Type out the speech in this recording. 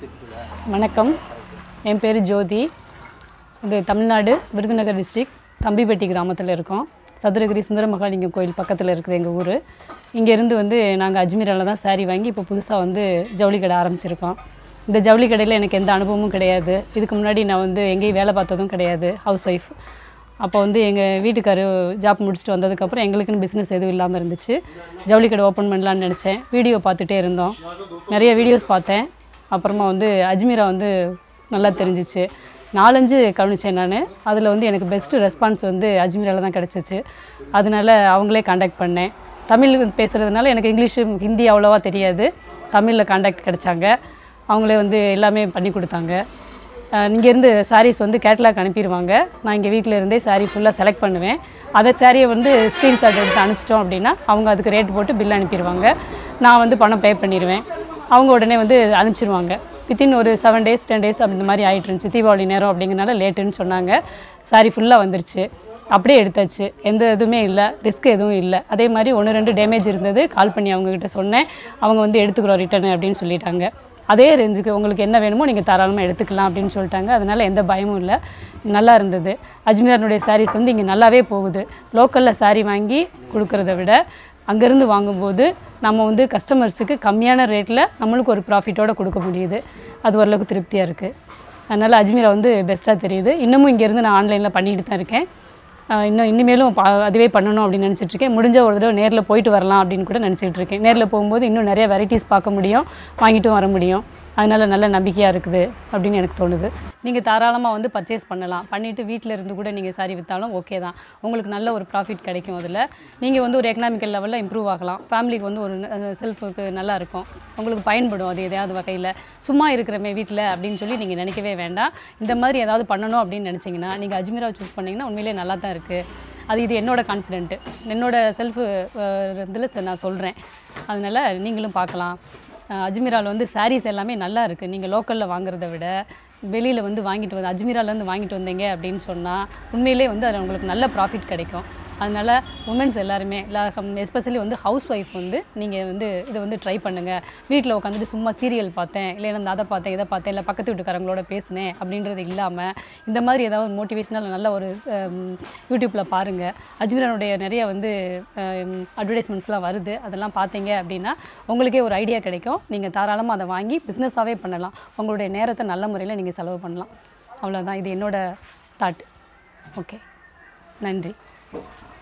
வணக்கம் என் பேர் ஜோதி இது தமிழ்நாடு விருதுநகர் டிஸ்ட்ரிக்ட் தம்பிப்பட்டி கிராமத்தில் இருக்கோம் சதுரகிரி சுந்தர மகாலிங்கம் கோயில் பக்கத்தில் இருக்குது எங்கள் ஊர் இங்கேருந்து வந்து நாங்கள் அஜ்மீரால தான் saree வாங்கி இப்போ புதுசாக வந்து ஜவுளி கடை ஆரம்பிச்சிருக்கோம் இந்த ஜவுளி கடையில் எனக்கு எந்த அனுபவமும் கிடையாது இதுக்கு முன்னாடி நான் வந்து எங்கேயும் வேலை பார்த்ததும் கிடையாது ஹவுஸ் ஒய்ஃப் அப்போ வந்து எங்கள் வீட்டுக்காரு ஜாப் முடிச்சுட்டு வந்ததுக்கப்புறம் எங்களுக்குன்னு பிஸ்னஸ் எதுவும் இல்லாமல் இருந்துச்சு ஜவுளி கடை ஓப்பன் பண்ணலான்னு நினச்சேன் வீடியோ பார்த்துட்டே இருந்தோம் நிறைய வீடியோஸ் பார்த்தேன் அப்புறமா வந்து அஜ்மீரா வந்து நல்லா தெரிஞ்சிச்சு நாலஞ்சு கவனிச்சேன் நான் அதில் வந்து எனக்கு பெஸ்ட்டு ரெஸ்பான்ஸ் வந்து அஜ்மீராவில் தான் கிடச்சிச்சு அதனால அவங்களே காண்டாக்ட் பண்ணேன் தமிழ் பேசுகிறதுனால எனக்கு இங்கிலீஷு ஹிந்தி அவ்வளோவா தெரியாது தமிழில் காண்டாக்ட் கிடைச்சாங்க அவங்களே வந்து எல்லாமே பண்ணி கொடுத்தாங்க இங்கேருந்து சாரீஸ் வந்து கேட்லாக் அனுப்பிடுவாங்க நான் இங்கே வீட்டில் இருந்தே saree ஃபுல்லாக செலக்ட் பண்ணுவேன் அதை சாரியை வந்து ஸ்க்ரீன்ஷாட் எடுத்து அனுப்பிச்சிட்டோம் அப்படின்னா அவங்க அதுக்கு ரேட் போட்டு பில் அனுப்பிடுவாங்க நான் வந்து பணம் பே பண்ணிடுவேன் அவங்க உடனே வந்து அனுப்பிச்சிருவாங்க வித்தின் ஒரு செவன் டேஸ் டென் டேஸ் அப்படி இந்த மாதிரி ஆயிட்டு இருந்துச்சு தீபாவளி நேரம் அப்படிங்கிறனால லேட்டுன்னு சொன்னாங்க saree ஃபுல்லாக வந்துருச்சு அப்படியே எடுத்தாச்சு எந்த இதுவுமே இல்லை ரிஸ்க் எதுவும் இல்லை அதே மாதிரி ஒன்று ரெண்டு டேமேஜ் இருந்தது கால் பண்ணி அவங்கக்கிட்ட சொன்னேன் அவங்க வந்து எடுத்துக்கிறோம் ரிட்டர்ன் அப்படின்னு சொல்லிட்டாங்க அதே ரேஞ்சுக்கு உங்களுக்கு என்ன வேணுமோ நீங்கள் தாராளமாக எடுத்துக்கலாம் அப்படின்னு சொல்லிட்டாங்க அதனால் எந்த பயமும் இல்லை நல்லா இருந்தது அஜ்மீரனுடைய sarees வந்து இங்கே நல்லாவே போகுது லோக்கலில் saree வாங்கி கொடுக்கறத விட அங்கேருந்து வாங்கும்போது நம்ம வந்து கஸ்டமர்ஸுக்கு கம்மியான ரேட்டில் நம்மளுக்கு ஒரு ப்ராஃபிட்டோட கொடுக்க முடியுது அது ஓரளவுக்கு திருப்தியாக இருக்குது அதனால் அஜ்மீரா வந்து பெஸ்ட்டாக தெரியுது இன்னமும் இங்கேருந்து நான் ஆன்லைனில் பண்ணிட்டு தான் இருக்கேன் ஆஹ் இன்னும் இனிமேலும் பா- அதுவே பண்ணணும் அப்படின்னு நினச்சிட்டு இருக்கேன் முடிஞ்ச ஒரு தடவை நேரில் போயிட்டு வரலாம் அப்படின்னு கூட நினச்சிட்டு இருக்கேன் நேரில் போகும்போது இன்னும் நிறைய வெரைட்டிஸ் பார்க்க முடியும் வாங்கிட்டும் வர முடியும் அதனால் நல்ல நம்பிக்கையாக இருக்குது அப்படின்னு எனக்கு தோணுது நீங்கள் தாராளமாக வந்து பர்ச்சேஸ் பண்ணலாம் பண்ணிவிட்டு வீட்டில் இருந்து கூட நீங்கள் சாரி விற்றாலும் ஓகே தான் உங்களுக்கு நல்ல ஒரு ப்ராஃபிட் கிடைக்கும் அதில் நீங்கள் வந்து ஒரு எக்கனாமிக்கல் லெவலில் இம்ப்ரூவ் ஆகலாம் ஃபேமிலிக்கு வந்து ஒரு செல்ஃபுக்கு நல்லா இருக்கும் உங்களுக்கு பயன்படும் அது எதையாவது வகையில் சும்மா இருக்கிறமே வீட்டில் அப்படின்னு சொல்லி நீங்கள் நினைக்கவே வேண்டாம் இந்த மாதிரி ஏதாவது பண்ணணும் அப்படின்னு நினச்சிங்கன்னா நீங்கள் அஜ்மீராவை சூஸ் பண்ணிங்கன்னா உண்மையிலேயே நல்லா தான் இருக்குது அது இது என்னோட கான்ஃபிடென்ட்டு என்னோட செல்ஃப் இதில் நான் சொல்கிறேன் அதனால் நீங்களும் பார்க்கலாம் அஹ் அஜ்மீராவில் வந்து சாரீஸ் எல்லாமே நல்லா இருக்குது நீங்கள் லோக்கலில் வாங்குறத விட வெளியில் வந்து வாங்கிட்டு வந்து அஜ்மீராலேருந்து வாங்கிட்டு வந்தீங்க அப்படின்னு சொன்னால் உண்மையிலே வந்து அதில் உங்களுக்கு நல்ல ப்ராஃபிட் கிடைக்கும் அதனால் உமன்ஸ் எல்லாருமே எஸ்பெஷலி வந்து ஹவுஸ் ஒய்ஃப் வந்து நீங்கள் வந்து இதை வந்து ட்ரை பண்ணுங்கள் வீட்டில் உட்காந்துட்டு சும்மா சீரியல் பார்த்தேன் இல்லை நான் அதை பார்த்தேன் இதை பார்த்தேன் இல்லை பக்கத்து வீட்டுக்காரங்களோட பேசினேன் அப்படின்றது இல்லாமல் இந்த மாதிரி ஏதாவது ஒரு மோட்டிவேஷனல் நல்ல ஒரு யூடியூப்பில் பாருங்கள் அஜ்மீரனுடைய நிறைய வந்து அட்வர்டைஸ்மெண்ட்ஸ்லாம் வருது அதெல்லாம் பார்த்தீங்க அப்படின்னா உங்களுக்கே ஒரு ஐடியா கிடைக்கும் நீங்கள் தாராளமாக அதை வாங்கி பிஸ்னஸாகவே பண்ணலாம் உங்களுடைய நேரத்தை நல்ல முறையில் நீங்கள் செலவு பண்ணலாம் அவ்வளோதான் இது என்னோட தாட் ஓகே நன்றி